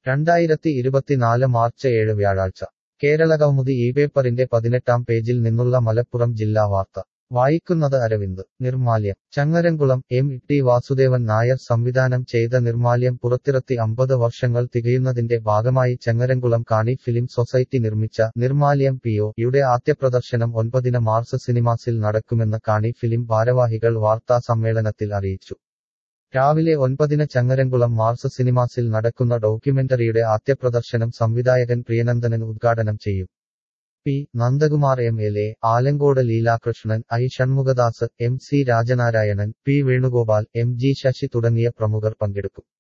രണ്ടായിരത്തി ഇരുപത്തിനാല് മാർച്ച് ഏഴ് വ്യാഴാഴ്ച കേരളകൗമുദി ഈ പേപ്പറിന്റെ പതിനെട്ടാം പേജിൽ നിന്നുള്ള മലപ്പുറം ജില്ലാ വാർത്ത വായിക്കുന്നത് അരവിന്ദ് നിർമാല്യം ചങ്ങരംകുളം എം ടി വാസുദേവൻ നായർ സംവിധാനം ചെയ്ത നിർമാല്യം പുറത്തിറത്തി അമ്പത് വർഷങ്ങൾ തികയുന്നതിന്റെ ഭാഗമായി ചങ്ങരംകുളം കാണി ഫിലിം സൊസൈറ്റി നിർമ്മിച്ച നിർമാല്യം പി ഒ യുടെ ആദ്യപ്രദർശനം ഒൻപതിന് മാർസ് സിനിമാസിൽ നടക്കുമെന്ന് കാണി ഫിലിം ഭാരവാഹികൾ വാർത്താ സമ്മേളനത്തിൽ അറിയിച്ചു രാവിലെ ഒൻപതിന് ചങ്ങരംകുളം മാർസ് സിനിമാസിൽ നടക്കുന്ന ഡോക്യുമെന്ററിയുടെ ആദ്യപ്രദർശനം സംവിധായകൻ പ്രിയനന്ദനൻ ഉദ്ഘാടനം ചെയ്യും P Nandakumar M L A Alankode Leelakrishnan I Shanmukhadas M C Rajanarayanan P Venugopal M G Sasi തുടങ്ങിയ പ്രമുഖർ പങ്കെടുക്കും